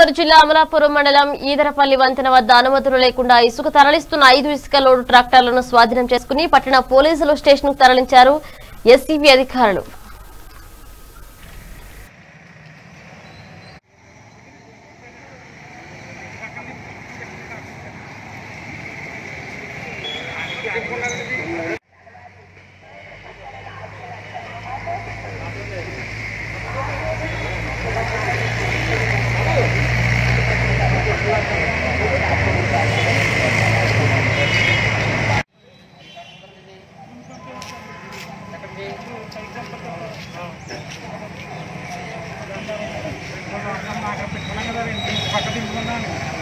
తూర్పుగోదావరి జిల్లా అమలాపురం మండలం ఈదరపల్లి వంతెన వద్ద అనుమతులు లేకుండా ఇసుక తరలిస్తున్న ఐదు ఇసుక లోడు ట్రాక్టర్లను స్వాధీనం చేసుకుని పట్టణ పోలీసులు స్టేషన్ కు తరలించారు ఎస్సీబీ అధికారులు పక్క తీసుకున్నాను